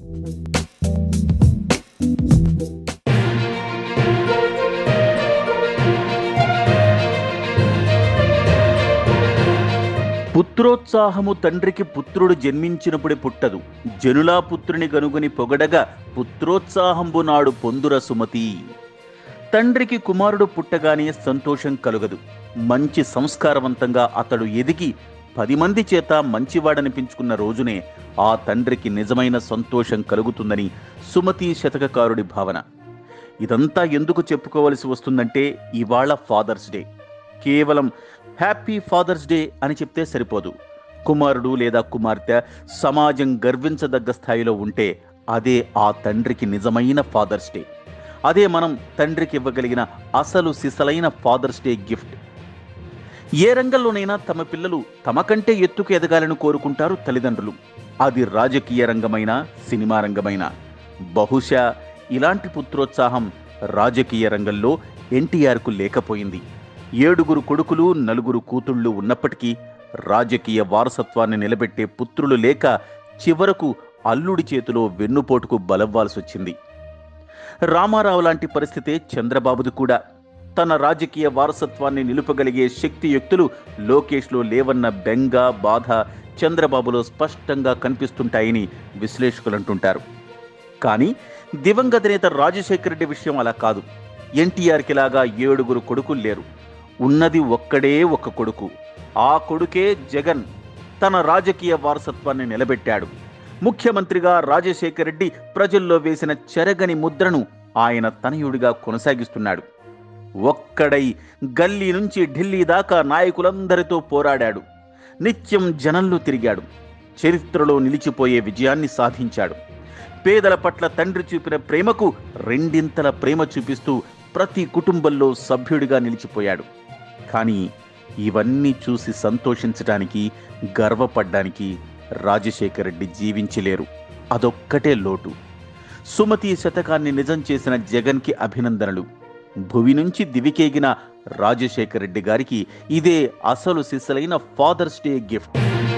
పుత్రోత్సాహము తండ్రికి పుత్రుడు జన్మించినప్పుడే పుట్టదు జనులా పుత్రుని గనుగని పొగడగా పుత్రోత్సాహంబు నాడు పొందుర సుమతి తండ్రికి కుమారుడు పుట్టగానే సంతోషం కలుగదు మంచి సంస్కారవంతంగా అతడు ఎదిగి పది మంది చేత మంచివాడనిపించుకున్న రోజునే ఆ తండ్రికి నిజమైన సంతోషం కలుగుతుందని సుమతి శతకకారుడి భావన ఇదంతా ఎందుకు చెప్పుకోవలసి వస్తుందంటే ఇవాళ ఫాదర్స్ డే కేవలం హ్యాపీ ఫాదర్స్ డే అని చెప్తే సరిపోదు కుమారుడు లేదా కుమార్తె సమాజం గర్వించదగ్గ స్థాయిలో ఉంటే అదే ఆ తండ్రికి నిజమైన ఫాదర్స్ డే అదే మనం తండ్రికి ఇవ్వగలిగిన అసలు సిసలైన ఫాదర్స్ డే గిఫ్ట్ ఏ రంగంలోనైనా తమ పిల్లలు తమ కంటే ఎత్తుకు ఎదగాలని కోరుకుంటారు తల్లిదండ్రులు అది రాజకీయ రంగమైనా సినిమా రంగమైనా బహుశా ఇలాంటి పుత్రోత్సాహం రాజకీయ రంగంలో ఎన్టీఆర్కు లేకపోయింది ఏడుగురు కొడుకులు నలుగురు కూతుళ్ళు ఉన్నప్పటికీ రాజకీయ వారసత్వాన్ని నిలబెట్టే పుత్రులు లేక చివరకు అల్లుడి చేతిలో వెన్నుపోటుకు బలవ్వాల్సొచ్చింది రామారావు లాంటి పరిస్థితే చంద్రబాబుది కూడా తన రాజకీయ వారసత్వాన్ని నిలుపగలిగే శక్తియుక్తులు లోకేష్లో లేవన్న బెంగ బాధ చంద్రబాబులో స్పష్టంగా కనిపిస్తుంటాయని విశ్లేషకులు అంటుంటారు కానీ దివంగత నేత రాజశేఖర రెడ్డి విషయం అలా కాదు ఎన్టీఆర్కి లాగా ఏడుగురు కొడుకులు లేరు ఉన్నది ఒక్కడే ఒక్క కొడుకు ఆ కొడుకే జగన్ తన రాజకీయ వారసత్వాన్ని నిలబెట్టాడు ముఖ్యమంత్రిగా రాజశేఖర రెడ్డి ప్రజల్లో వేసిన చెరగని ముద్రను ఆయన తనయుడిగా కొనసాగిస్తున్నాడు ఒక్కడై గల్లీ నుంచి ఢిల్లీ దాకా నాయకులందరితో పోరాడాడు నిత్యం జనంలో తిరిగాడు చరిత్రలో నిలిచిపోయే విజయాన్ని సాధించాడు పేదల పట్ల తండ్రి చూపిన ప్రేమకు రెండింతల ప్రేమ చూపిస్తూ ప్రతి కుటుంబంలో సభ్యుడిగా నిలిచిపోయాడు కానీ ఇవన్నీ చూసి సంతోషించడానికి గర్వపడ్డానికి రాజశేఖర రెడ్డి జీవించలేరు అదొక్కటే లోటు సుమతి శతకాన్ని నిజం చేసిన జగన్కి అభినందనలు భువి నుంచి దివికేగిన రాజశేఖర రెడ్డి గారికి ఇదే అసలు సిసలైన ఫాదర్స్ డే గిఫ్ట్